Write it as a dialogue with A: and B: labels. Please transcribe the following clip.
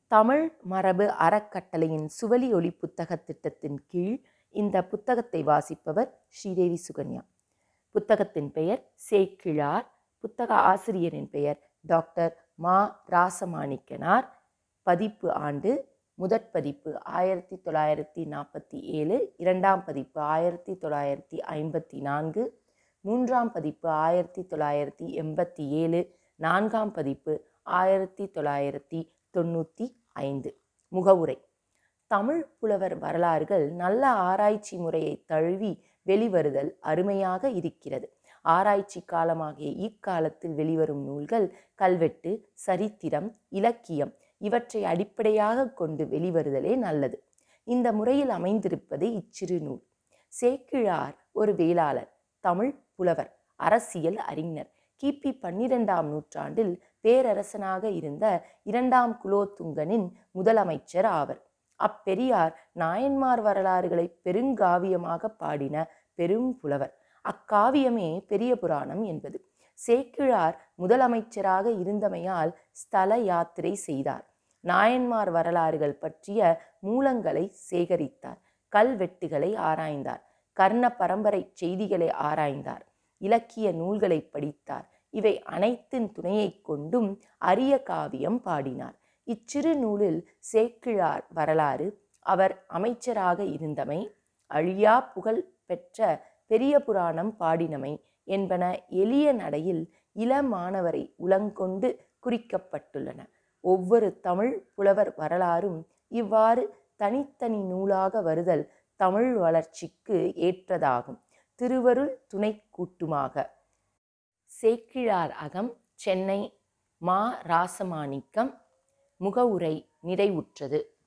A: தமிழ் மரபு அறக்கட்டளையின் சுவலி ஒளி புத்தக திட்டத்தின் கீழ் இந்த புத்தகத்தை வாசிப்பவர் ஸ்ரீதேவி சுகன்யா புத்தகத்தின் பெயர் சேக்கிழார் புத்தக ஆசிரியரின் பெயர் டாக்டர் மா ராசமாணிக்கனார் பதிப்பு ஆண்டு முதற் பதிப்பு ஆயிரத்தி தொள்ளாயிரத்தி நாற்பத்தி ஏழு இரண்டாம் பதிப்பு ஆயிரத்தி தொள்ளாயிரத்தி ஐம்பத்தி நான்கு மூன்றாம் பதிப்பு ஆயிரத்தி தொள்ளாயிரத்தி எண்பத்தி ஏழு நான்காம் பதிப்பு ஆயிரத்தி தொள்ளாயிரத்தி தொண்ணூற்றி ஐந்து முகவுரை தமிழ் புலவர் வரலாறுகள் நல்ல ஆராய்ச்சி முறையை தழுவி வெளிவருதல் அருமையாக இருக்கிறது ஆராய்ச்சி காலமாகிய இக்காலத்தில் வெளிவரும் நூல்கள் கல்வெட்டு சரித்திரம் இலக்கியம் இவற்றை அடிப்படையாக கொண்டு வெளிவருதலே நல்லது இந்த முறையில் அமைந்திருப்பது இச்சிறு நூல் சேக்கிழார் ஒரு வேளாளர் தமிழ் புலவர் அரசியல் அறிஞர் கிபி பன்னிரெண்டாம் நூற்றாண்டில் பேரரசனாக இருந்த இரண்டாம் குலோத்துங்கனின் முதலமைச்சர் ஆவர் அப்பெரியார் நாயன்மார் வரலாறுகளை பெருங்காவியமாக பாடின பெரும் புலவர் அக்காவியமே பெரிய புராணம் என்பது சேக்கிழார் முதலமைச்சராக இருந்தமையால் ஸ்தல யாத்திரை செய்தார் நாயன்மார் வரலாறுகள் பற்றிய மூலங்களை சேகரித்தார் கல்வெட்டுகளை ஆராய்ந்தார் கர்ண பரம்பரை செய்திகளை ஆராய்ந்தார் இலக்கிய நூல்களை படித்தார் இவை அனைத்தின் துணையை கொண்டும் அரிய காவியம் பாடினார் இச்சிறு நூலில் சேக்கிழார் வரலாறு அவர் அமைச்சராக இருந்தமை அழியா புகழ் பெற்ற பெரிய புராணம் பாடினமை என்பன எளிய நடையில் இள மாணவரை உளங்கொண்டு குறிக்கப்பட்டுள்ளன ஒவ்வொரு தமிழ் புலவர் வரலாறும் இவ்வாறு தனித்தனி நூலாக வருதல் தமிழ் வளர்ச்சிக்கு ஏற்றதாகும் திருவருள் துணை கூட்டுமாக சேக்கிழார் அகம் சென்னை மா ராசமாணிக்கம் முகவுரை நிறைவுற்றது